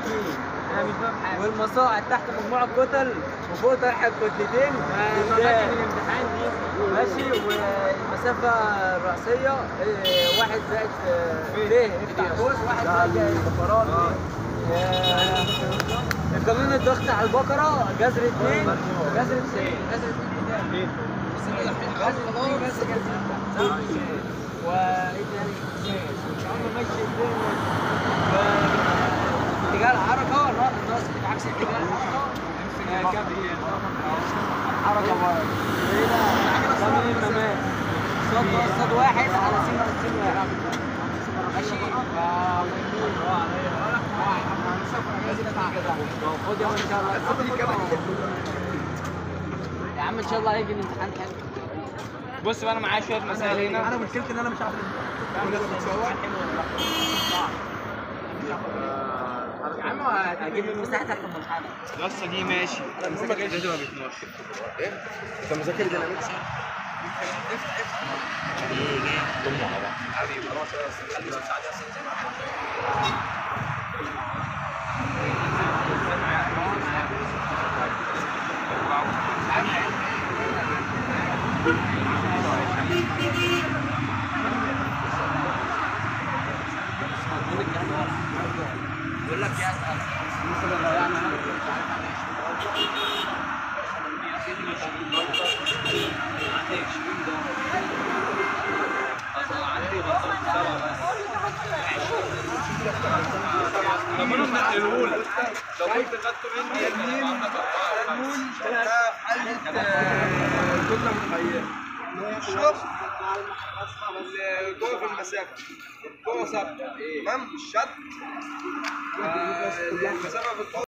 اثنين انا مش فاهم حاجه والمصاعد تحت مجموعة كتل وفوق طرح كتلتين ما طلعت من الامتحان دي ماشي والمسافة الرأسية آه، واحد زائد آه، ب افتح قوس واحد زائد البقرات قانون الضغط على البقرة جذر اثنين جذر اثنين جذر اثنين جذر اثنين بس جذر وايه تاني؟ هم ماشي الدنيا اتجاه الحركة الناس عكس اتجاه الحركة آه، كابتن حركة بره ده من الممات صد صد واحد على سين سين واحد ماشي خد يا عم ان شاء الله يا عم ان شاء الله هيجي الامتحان حلو بص بقى انا معايا شويه مسائل هنا انا مشكلتي ان انا مش عارف يا عم هجيب المساحه تحت المنحنى القصه دي ماشي لازم ابقى 12 انت مذاكر ديناميكس يقول لك يا اسال طب انا منقله لك لو كنت خدته مني كنا متخيل شوف جوه في المسافه جوه ثابته تمام الشد المسافه في الطول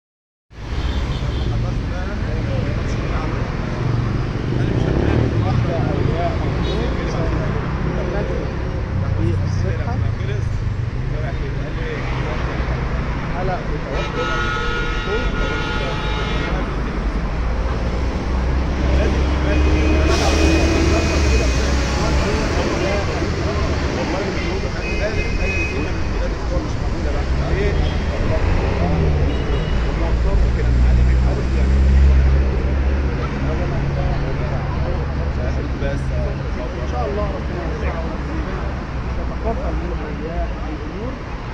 ان شاء الله ربنا يتقبل منا واياه الامور